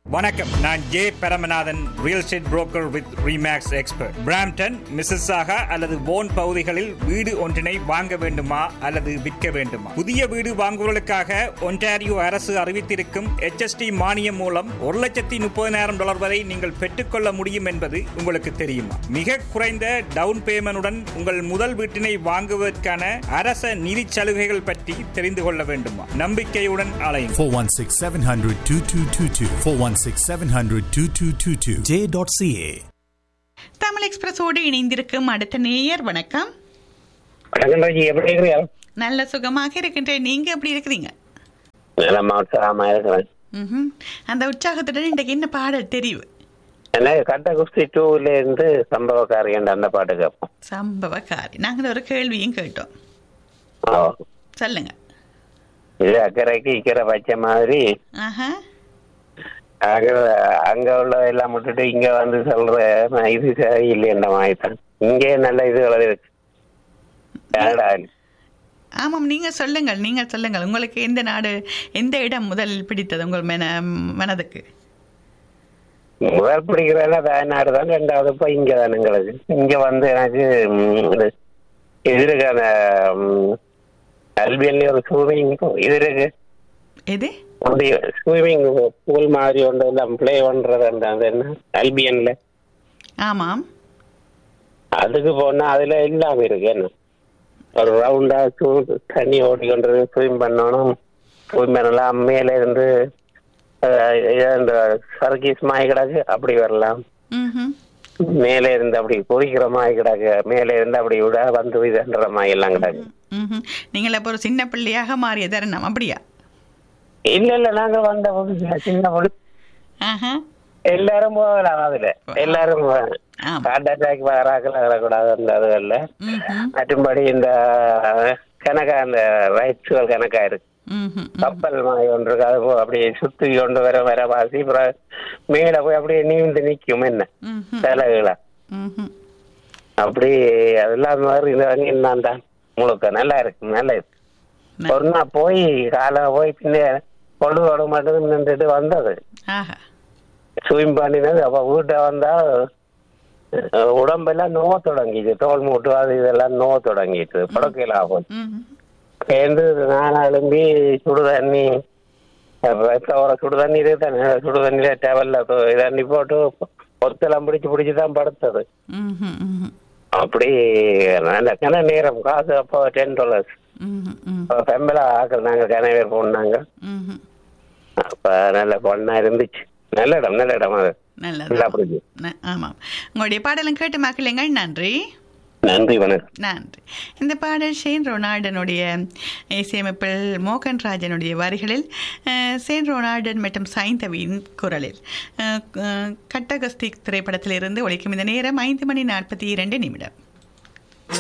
வணக்கம் நான் J Paramanathan real estate broker with Remax expert Brampton Mississauga அல்லது போன் பகுதிகளில் வீடு ஒன்றினை வாங்க வேண்டுமா அல்லது விற்க வேண்டுமா புதிய வீடு வாங்குவதற்காக ஒன்டாரியோ அரசு அறிவித்திருக்கும் HST மானியம் மூலம் ஒரு லட்சத்தி முப்பதினாயிரம் டாலர் வரை நீங்கள் பெற்றுக்கொள்ள முடியும் என்பது உங்களுக்கு தெரியுமா மிக குறைந்த டவுன் பேமெண்டுடன் உங்கள் முதல் வீட்டினை வாங்குவதற்கான அரச நிதி சலுகைகள் பற்றி தெரிந்து கொள்ள வேண்டுமா நம்பிக்கையுடன் அலையும் 416 700 2222. 416 700 2222. J.ca. தமிழ் எக்ஸ்பிரஸோடு இணைந்திருக்கும் அடுத்த நேயர் வணக்கம் வணக்கம் ராஜி எப்படி இருக்கிறியா நல்ல சுகமாக இருக்கின்றேன் நீங்க எப்படி இருக்கிறீங்க நல்ல உற்சாகமா இருக்கிறேன் ம்ஹும். அந்த உற்சாகத்துடன் இன்றைக்கு என்ன பாடல் தெரிவு என்ன கட்ட குஸ்தி டூல இருந்து சம்பவக்காரியன் அந்த பாட்டு கேட்போம் சம்பவக்காரி நாங்கள் ஒரு கேள்வியும் கேட்டோம் ஓ. சொல்லுங்க இது அக்கறைக்கு இக்கரை வச்ச மாதிரி ஆஹா அங்க அங்க உள்ளதெல்லாம் விட்டுட்டு இங்க வந்து சொல்ற நான் இது சரியில்லைன்ற மாதிரி தான் இங்கே நல்ல இதுகள் இருக்கு கனடா ஆமாம் நீங்க சொல்லுங்கள் நீங்க சொல்லுங்கள் உங்களுக்கு எந்த நாடு எந்த இடம் முதல் பிடித்தது உங்கள் மன மனதுக்கு முதல் பிடிக்கிறதுல தாய்நாடு தான் ரெண்டாவது இப்ப இங்க தான் எங்களுக்கு இங்க வந்து எனக்கு ம், இது இது இருக்கு அந்த அல்பியன்ல ஒரு ஸ்விமிங் இது இருக்கு எது ஸ்விமிங் பூல் மாதிரி ஒன்று எல்லாம் ப்ளே பண்றது அந்த அது என்ன அல்பியன்ல ஆமாம் அதுக்கு போனா அதுல எல்லாம் இருக்கு என்ன ஒரு ரவுண்டா தண்ணி ஓடிக்கொண்டு ஸ்விம் பண்ணணும் ஸ்விம் பண்ணலாம் மேல இருந்து அஹ், இது அந்த சர்க்கீஸ் மாய் கிடக்கு அப்படி வரலாம் ம்ஹும். மேலே இருந்து அப்படி பொறிக்கிற மாதிரி கிடக்கு மேலே இருந்து அப்படி விட வந்து இதுன்ற மாதிரி எல்லாம் கிடக்கு ம்ஹும். நீங்கள் அப்போ ஒரு சின்ன பிள்ளையாக மாறிய தருணம் அப்படியா இல்ல இல்ல நாங்க வந்த புதுசுல சின்ன பொண்ணு ஆஹா எல்லாரும் போகலாம் அதுல எல்லாரும் ஆமா. ஹார்ட் அட்டாக் வராக்கள் வரக்கூடாது அந்த அதுகள்ல ம்ஹும். மற்றும்படி இந்த கணக்கா அந்த ரைட்ஸுகள் கணக்கா இருக்கு ம்ஹும். கப்பல் மாதிரி ஒன்று இருக்கு அது போ- அப்படியே சுத்தி கொண்டு வர வர வாசி அப்புறம் மேல போய் அப்படியே நீந்து நிக்கும் என்ன ம்ஹும். சிலைகளை ம்ஹும். அப்படி அதெல்லாம் மாதிரி என்னன்னு தான் முழுக்க நல்லா இருக்கு நல்லா இருக்கு ந- ஒரு நாள் போய் காலை போய் பின்ன பொழுதோட மட்டும் நின்றுட்டு வந்தது ஆஹா ஸ்விம் பண்ணினது அப்ப வீட்டை வந்தா அஹ், உடம்பெல்லாம் நோவ தொடங்கிச்சு தோல் மூட்டு அது இதெல்லாம் நோவ தொடங்கிட்டு படக்கையில் ஆகும் ம்ஹும். சேர்ந்து நான் எழும்பி சுடு தண்ணி ஒரு சுடு தண்ணி இருக்கு தானே சுடு தண்ணியில டவல்ல தண்ணி போட்டு ஒத்தெல்லாம் பிடிச்சு பிடிச்சு தான் படுத்தது ம்ஹும். ம்ஹும். அப்படி நல்ல கன நேரம் காசு அப்போ டென் டாலர்ஸ் ம்ஹும். ம்ஹும். ஃபெம்பலா ஆக்கள் நாங்க கன பேர் போனாங்க ம்ஹும். அப்ப நல்ல பொண்ணா இருந்துச்சு நல்ல இடம் நல்ல இடம் அது நல்லது நல்லா பிடிச்சி ந- ஆமாம் உங்களுடைய பாடலும் கேட்டு மக்களுங்கள் நன்றி நன்றி வணக்கம் நன்றி இந்த பாடல் ஷேன் ரொனால்டனுடைய இசையமைப்பில் மோகன் ராஜனுடைய வரிகளில் அஹ், ஷேன் ரொனால்டன் மற்றும் சைந்தவியின் குரலில் அஹ், அஹ், கட்டகஸ்தி திரைப்படத்திலிருந்து ஒழிக்கும் இந்த நேரம் ஐந்து மணி நாற்பத்தி இரண்டு நிமிடம்